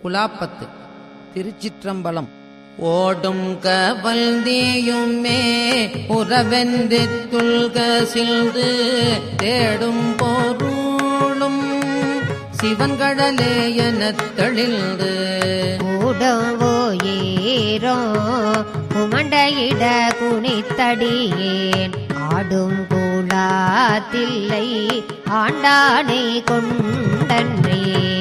குலாப்பத்து திருச்சிற்றம்பலம் ஓடும் கவல்தியுமே உறவென்று துல்க சில்து தேடும் பொருளும் சிவன்கடலே எனத் தெளிந்து கூடவோ ஏரோ குமண்டையிட குனித்தடியேன் ஆடும் கூழாத்தில்லை ஆண்டானை கொண்டன்றே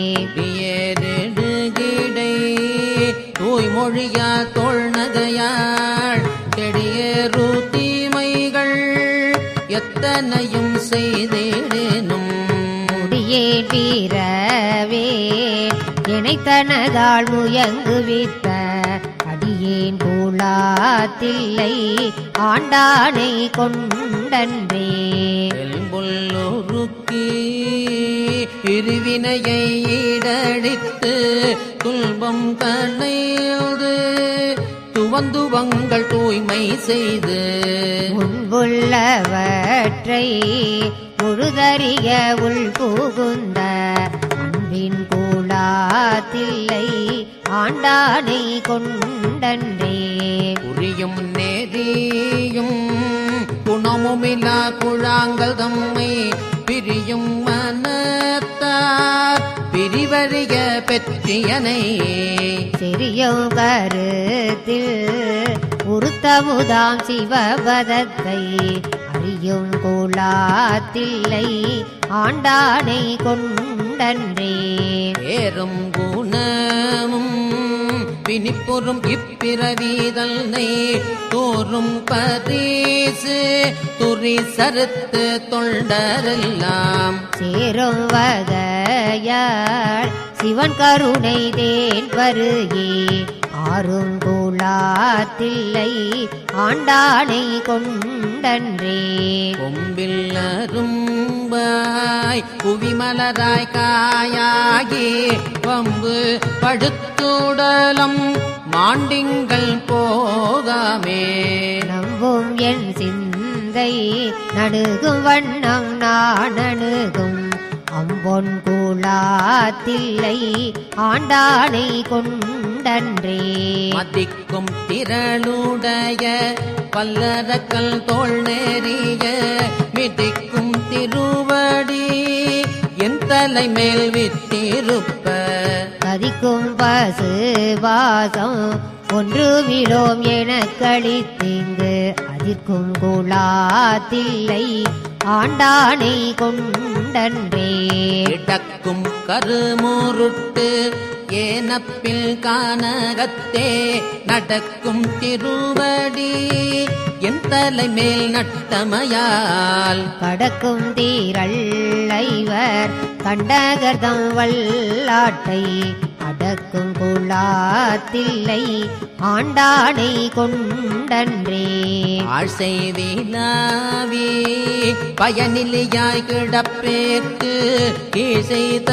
ஏறிடுகிடை தூய்மொழியா தோழ்நகையாள் செடியேறு தீமைகள் எத்தனையும் செய்திடேனும் முடியே வீரவே இணைத்தனதாள் முயங்குவித்த அடியேன் கூழாத்தில்லை ஆண்டானை கொண்டன்றே எல்புல்லுருக்கி இருவினையை ஈடழித்து துன்பம் களைந்து துவந்துவங்கள் தூய்மை செய்து முன்புள்ளவற்றை முழுதறிய உள் புகுந்த அன்பின் கூழாத்தில்லை ஆண்டானை கொண்டன்றே புரியும் நேரியும் குணமுமில்லா குழாங்கள் தம்மை பிரியும் மனத்தார் பிரிவறிய பெற்றியனை சிறியும் கருத்தில் உருத்தமுதாம் சிவபதத்தை அறியும் கூழாத்தில்லை ஆண்டானை கொண்டன்றே ஏறும் குணமும் பிணிப்புறும் இப்பிறவீதல்னை தோறும் பரிசு துரி சறுத்து தொண்டரெல்லாம் சேரும் வகையாள் சிவன் கருணை தேன் வருகே ஆறும் கூழாத்தில்லை ஆண்டானை கொண்டன்றே கொம்பில் அரும்பாய் புவிமலராய் காயாகி பம்பு படுத்துடலம் மாண்டிங்கள் போகாமே நம்பும் என் சிந்தை நடுகும் வண்ணம் நான் அணுகும் அம்பொன் கூழாத்தில்லை ஆண்டானை கொண்டன்றே மதிக்கும் திரளுடைய பல்லரக்கல் தோல் நேரிய மிதிக்கும் திருவடி என் தலை மேல் வித்திருப்ப கதிக்கும் பசு வாசம் ஒன்று விடோம் என கழித்திங்கு அதிர்க்கும் கூழாத்தில்லை ஆண்டானை கொண்டன்றே இடக்கும் கருமுருட்டு ஏனப்பில் கானகத்தே நடக்கும் திருவடி என் தலை மேல் நட்டமையால் கடக்கும் தீரள்ளைவர் கண்டகர்தம் வல்லாட்டை அடக்கும் குழாத்தில்லை ஆண்டானை கொண்டன்றே ஆள் செய்திலாவி பயனிலையாய் கிடப்பேற்கு கீழ்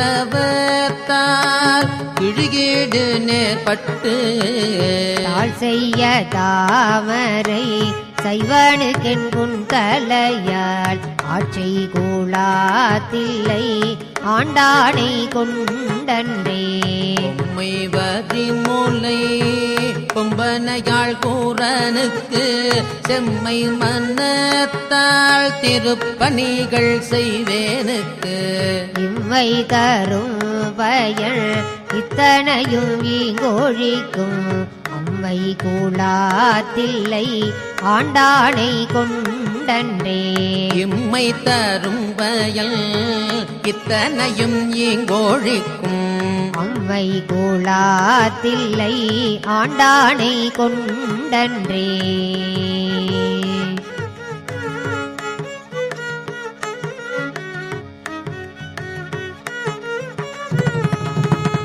செய்தவத்தால் கிழுகீடு நேர்பட்டு தாழ் செய்ய தாமரை சைவனுக்கென் தலையால் ஆட்சி கூழாத்தில்லை ஆண்டானை கொண்டன்றே பொம்மை வரி மூலை கொம்பனையாள் கூறனுக்கு செம்மை மன்னத்தாள் திருப்பணிகள் செய்வேனுக்கு இம்மை தரும் பயன் இத்தனையும் ஈங்கோழிக்கும் அம்மை கூழாத்தில்லை ஆண்டானை கொண்டன்றே இம்மை தரும் வயல் இத்தனையும் இங்கோழிக்கும் அம்மை கூழாத்தில்லை ஆண்டானை கொண்டன்றே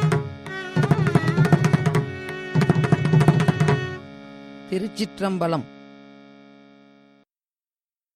திருச்சிற்றம்பலம்